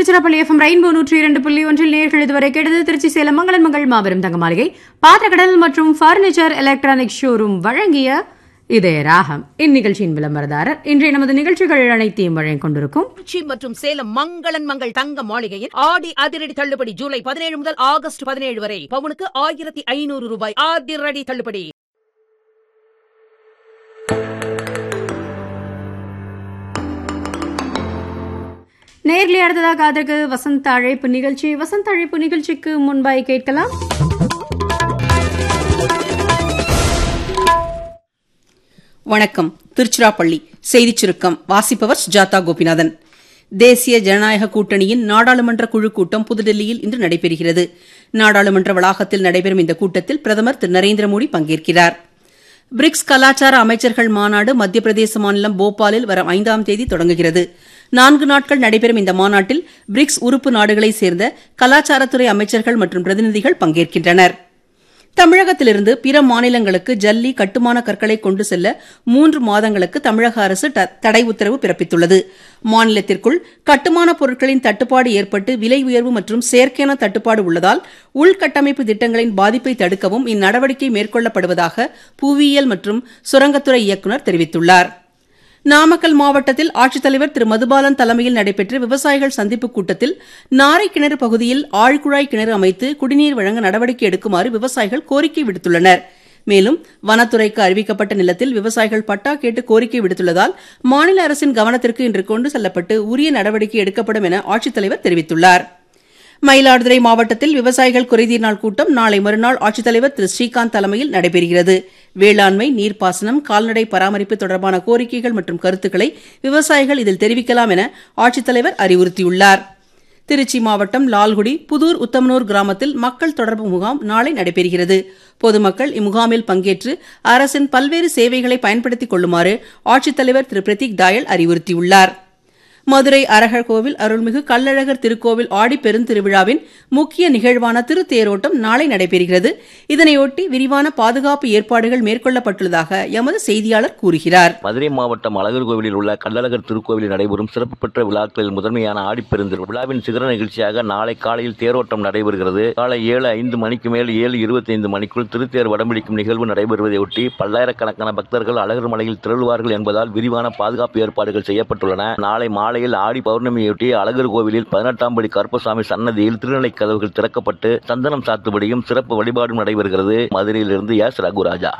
Tiruchirappalli FM rainbow நூற்றி இரண்டு புள்ளி ஒன்றில் நேர்கள் இதுவரை கேட்டது திருச்சி சேலம் மங்களன் மங்கள் மாபெரும் தங்க மாளிகை பாத்திரக்கடல் மற்றும் பர்னிச்சர் எலக்ட்ரானிக் ஷோரூம் வழங்கிய இதே ராகம் இந்நிகழ்ச்சியின் விளம்பரதாரர் இன்றைய நமது நிகழ்ச்சிகள் அனைத்தையும் வழங்கிக் கொண்டிருக்கும் திருச்சி மற்றும் சேலம் மங்களன் மங்கள் தங்க மாளிகையில் ஆடி அதிரடி தள்ளுபடி ஜூலை பதினேழு முதல் ஆகஸ்ட் பதினேழு வரை பவுனுக்கு ஆயிரத்தி ஐநூறு ரூபாய் அதிரடி தள்ளுபடி நேர்லி அடுத்ததாக அதற்கு வசந்த அழைப்பு நிகழ்ச்சி வசந்த அழைப்பு நிகழ்ச்சிக்கு முன்பாய் கேட்கலாம் வணக்கம் திருச்சிராப்பள்ளி செய்திச் சுருக்கம் வாசிப்பவர் சுஜாதா கோபிநாதன் தேசிய ஜனநாயக கூட்டணியின் நாடாளுமன்ற குழு கூட்டம் புதுடெல்லியில் இன்று நடைபெறுகிறது நாடாளுமன்ற வளாகத்தில் நடைபெறும் இந்த கூட்டத்தில் பிரதமர் திரு நரேந்திர மோடி பங்கேற்கிறார் பிரிக்ஸ் கலாச்சார அமைச்சர்கள் மாநாடு மத்திய பிரதேச மாநிலம் போபாலில் வரும் ஐந்தாம் தேதி தொடங்குகிறது நான்கு நாட்கள் நடைபெறும் இந்த மாநாட்டில் பிரிக்ஸ் உறுப்பு நாடுகளைச் சேர்ந்த கலாச்சாரத்துறை அமைச்சர்கள் மற்றும் பிரதிநிதிகள் பங்கேற்கின்றனர் தமிழகத்திலிருந்து பிற மாநிலங்களுக்கு ஜல்லி கட்டுமான கற்களை கொண்டு செல்ல மூன்று மாதங்களுக்கு தமிழக அரசு ட- தடை உத்தரவு பிறப்பித்துள்ளது மாநிலத்திற்குள் கட்டுமான பொருட்களின் தட்டுப்பாடு ஏற்பட்டு விலை உயர்வு மற்றும் செயற்கையான தட்டுப்பாடு உள்ளதால் உள்கட்டமைப்பு திட்டங்களின் பாதிப்பை தடுக்கவும் இந்நடவடிக்கை மேற்கொள்ளப்படுவதாக புவியியல் மற்றும் சுரங்கத்துறை இயக்குநர் தெரிவித்துள்ளார் நாமக்கல் மாவட்டத்தில் ஆட்சித்தலைவர் திரு மதுபாலன் தலைமையில் நடைபெற்ற விவசாயிகள் சந்திப்புக் கூட்டத்தில் நாரை கிணறு பகுதியில் ஆழ்குழாய் கிணறு அமைத்து குடிநீர் வழங்க நடவடிக்கை எடுக்குமாறு விவசாயிகள் கோரிக்கை விடுத்துள்ளனர் மேலும் வனத்துறைக்கு அறிவிக்கப்பட்ட நிலத்தில் விவசாயிகள் பட்டா கேட்டு கோரிக்கை விடுத்துள்ளதால் மாநில அரசின் கவனத்திற்கு இன்று கொண்டு செல்லப்பட்டு உரிய நடவடிக்கை எடுக்கப்படும் என ஆட்சித்தலைவர் தெரிவித்துள்ளார் மயிலாடுதுறை மாவட்டத்தில் விவசாயிகள் குறைதீர் நாள் கூட்டம் நாளை மறுநாள் ஆட்சித்தலைவர் திரு ஸ்ரீகாந்த் தலைமையில் நடைபெறுகிறது வேளாண்மை நீர்ப்பாசனம் கால்நடை பராமரிப்பு தொடர்பான கோரிக்கைகள் மற்றும் கருத்துக்களை விவசாயிகள் இதில் தெரிவிக்கலாம் என ஆட்சித்தலைவர் அறிவுறுத்தியுள்ளார் திருச்சி மாவட்டம் லால்குடி புதூர் உத்தமனூர் கிராமத்தில் மக்கள் தொடர்பு முகாம் நாளை நடைபெறுகிறது பொதுமக்கள் இம்முகாமில் பங்கேற்று அரசின் பல்வேறு சேவைகளை பயன்படுத்திக் கொள்ளுமாறு ஆட்சித்தலைவர் திரு பிரதீக் தாயல் அறிவுறுத்தியுள்ளார் மதுரை அரகர் கோவில் அருள்மிகு கள்ளழகர் திருக்கோவில் ஆடிப் பெருந்திருவிழாவின் முக்கிய நிகழ்வான திருத்தேரோட்டம் நாளை நடைபெறுகிறது இதனையொட்டி விரிவான பாதுகாப்பு ஏற்பாடுகள் மேற்கொள்ளப்பட்டுள்ளதாக எமது செய்தியாளர் கூறுகிறார் மதுரை மாவட்டம் அழகர் கோவிலில் உள்ள கள்ளழகர் திருக்கோவிலில் நடைபெறும் சிறப்பு பெற்ற விழாக்களில் முதன்மையான ஆடிப்பெருந்திரு விழாவின் சிகர நிகழ்ச்சியாக நாளை காலையில் தேரோட்டம் நடைபெறுகிறது காலை ஏழு ஐந்து மணிக்கு மேல் ஏழு இருபத்தைந்து மணிக்குள் திருத்தேர் வடம்பிடிக்கும் நிகழ்வு நடைபெறுவதையொட்டி பல்லாயிரக்கணக்கான பக்தர்கள் அழகர் மலையில் திரளுவார்கள் என்பதால் விரிவான பாதுகாப்பு ஏற்பாடுகள் செய்யப்பட்டுள்ளன நாளை மாலையில் ஆடி பௌர்ணமியொட்டி அழகர் கோவிலில் பதினெட்டாம் படி கருப்பசாமி சன்னதியில் திருநிலை கதவுகள் திறக்கப்பட்டு சந்தனம் சாத்துபடியும் சிறப்பு வழிபாடும் நடைபெறுகிறது மதுரையிலிருந்து எஸ் ரகுராஜா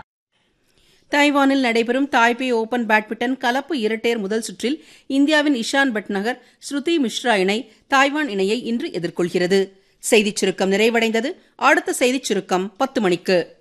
தைவானில் நடைபெறும் தாய்பே ஓபன் பேட்மிண்டன் கலப்பு இரட்டையர் முதல் சுற்றில் இந்தியாவின் இஷான் பட்நகர் ஸ்ருதி மிஸ்ரா இணை தாய்வான் இணையை இன்று எதிர்கொள்கிறது செய்திச் சுருக்கம் நிறைவடைந்தது அடுத்த செய்திச் சுருக்கம் பத்து மணிக்கு